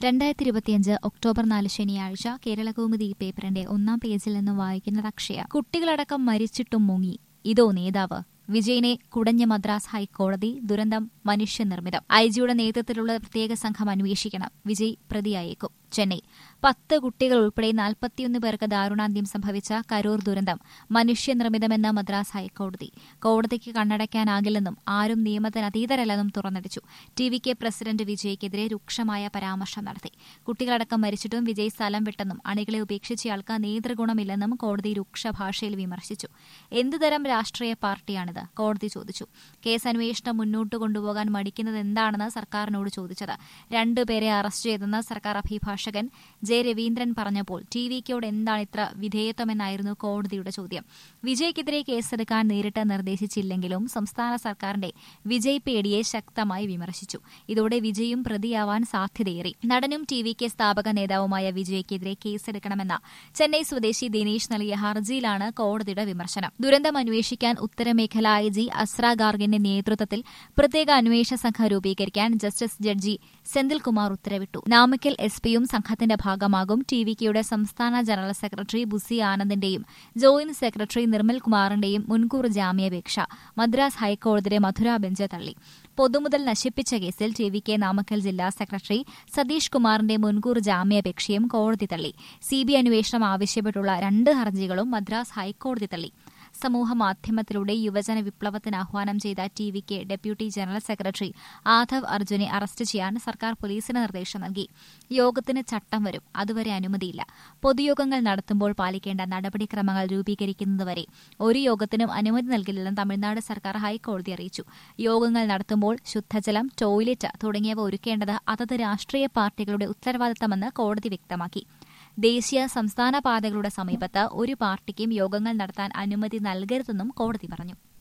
രണ്ടായിരത്തി ഇരുപത്തിയഞ്ച് ഒക്ടോബർ നാല് ശനിയാഴ്ച കേരളകൗമുദി പേപ്പറിന്റെ ഒന്നാം പേജിൽ നിന്ന് വായിക്കുന്നത് അക്ഷയ കുട്ടികളടക്കം മരിച്ചിട്ടും മുങ്ങി ഇതോ നേതാവ് വിജയനെ കുടഞ്ഞ മദ്രാസ് ഹൈക്കോടതി ദുരന്തം മനുഷ്യനിർമ്മിതം ഐജിയുടെ നേതൃത്വത്തിലുള്ള പ്രത്യേക സംഘം അന്വേഷിക്കണം വിജയ് പ്രതിയായേക്കും ചെന്നൈ പത്ത് കുട്ടികൾ ഉൾപ്പെടെ നാൽപ്പത്തിയൊന്ന് പേർക്ക് ദാരുണാന്ത്യം സംഭവിച്ച കരൂർ ദുരന്തം മനുഷ്യനിർമ്മിതമെന്ന മദ്രാസ് ഹൈക്കോടതി കോടതിക്ക് കണ്ണടയ്ക്കാനാകില്ലെന്നും ആരും നിയമത്തിന് അതീതരല്ലെന്നും തുറന്നടിച്ചു ടി വി കെ പ്രസിഡന്റ് വിജയ്ക്കെതിരെ രൂക്ഷമായ പരാമർശം നടത്തി കുട്ടികളടക്കം മരിച്ചിട്ടും വിജയ് സ്ഥലം വിട്ടെന്നും അണികളെ ഉപേക്ഷിച്ചയാൾക്ക് നേതൃഗുണമില്ലെന്നും കോടതി രൂക്ഷ ഭാഷയിൽ വിമർശിച്ചു എന്തുതരം രാഷ്ട്രീയ പാർട്ടിയാണിത് കോടതി ചോദിച്ചു കേസ് അന്വേഷണം മുന്നോട്ട് കൊണ്ടുപോകാൻ മടിക്കുന്നത് എന്താണെന്ന് സർക്കാരിനോട് ചോദിച്ചത് രണ്ടുപേരെ അറസ്റ്റ് ചെയ്തെന്ന് സർക്കാർ അഭിഭാഷകൻ ജെ രവീന്ദ്രൻ പറഞ്ഞപ്പോൾ ടി വിക്കോട് എന്താണ് ഇത്ര വിധേയത്വമെന്നായിരുന്നു കോടതിയുടെ ചോദ്യം വിജയ്ക്കെതിരെ കേസെടുക്കാൻ നേരിട്ട് നിർദ്ദേശിച്ചില്ലെങ്കിലും സംസ്ഥാന സർക്കാരിന്റെ വിജയ് പേടിയെ ശക്തമായി വിമർശിച്ചു ഇതോടെ വിജയും പ്രതിയാവാൻ സാധ്യതയേറി നടനും ടി വി കെ സ്ഥാപക നേതാവുമായ വിജയ്ക്കെതിരെ കേസെടുക്കണമെന്ന ചെന്നൈ സ്വദേശി ദിനേശ് നൽകിയ ഹർജിയിലാണ് കോടതിയുടെ വിമർശനം ദുരന്തം അന്വേഷിക്കാൻ ഉത്തരമേഖല ഐ ജി അസ്ര ഗാർഗിന്റെ നേതൃത്വത്തിൽ പ്രത്യേക അന്വേഷണ സംഘം രൂപീകരിക്കാൻ ജസ്റ്റിസ് ജഡ്ജി സെന്തിൽകുമാർ ഉത്തരവിട്ടു നാമക്കൽ എസ് പിയും സംഘത്തിന്റെ ഭാഗമാകും ടി വി കെയുടെ സംസ്ഥാന ജനറൽ സെക്രട്ടറി ബുസി ആനന്ദിന്റെയും ജോയിന്റ് സെക്രട്ടറി നിർമ്മൽ കുമാറിന്റെയും മുൻകൂർ ജാമ്യാപേക്ഷ മദ്രാസ് ഹൈക്കോടതിയുടെ മധുര ബെഞ്ച് തള്ളി പൊതുമുതൽ നശിപ്പിച്ച കേസിൽ ടി വി കെ നാമക്കൽ ജില്ലാ സെക്രട്ടറി സതീഷ് കുമാറിന്റെ മുൻകൂർ ജാമ്യാപേക്ഷയും കോടതി തള്ളി സിബിഐ അന്വേഷണം ആവശ്യപ്പെട്ടുള്ള രണ്ട് ഹർജികളും മദ്രാസ് ഹൈക്കോടതി തള്ളി സമൂഹ മാധ്യമത്തിലൂടെ യുവജന വിപ്ലവത്തിന് ആഹ്വാനം ചെയ്ത T V K deputy general secretary Aadhav അർജുനെ അറസ്റ്റ് ചെയ്യാൻ സർക്കാർ പോലീസിന് നിർദ്ദേശം നൽകി യോഗത്തിന് ചട്ടം വരും അതുവരെ അനുമതിയില്ല പൊതുയോഗങ്ങൾ നടത്തുമ്പോൾ പാലിക്കേണ്ട നടപടിക്രമങ്ങൾ രൂപീകരിക്കുന്നതുവരെ ഒരു യോഗത്തിനും അനുമതി നൽകില്ലെന്ന് തമിഴ്നാട് സർക്കാർ ഹൈക്കോടതി അറിയിച്ചു യോഗങ്ങൾ നടത്തുമ്പോൾ ശുദ്ധജലം ടോയ്ലറ്റ് തുടങ്ങിയവ ഒരുക്കേണ്ടത് അതത് രാഷ്ട്രീയ പാർട്ടികളുടെ ഉത്തരവാദിത്തമെന്ന് കോടതി വ്യക്തമാക്കി ദേശീയ സംസ്ഥാന പാതകളുടെ സമീപത്ത് ഒരു പാർട്ടിക്കും യോഗങ്ങൾ നടത്താൻ അനുമതി നൽകരുതെന്നും കോടതി പറഞ്ഞു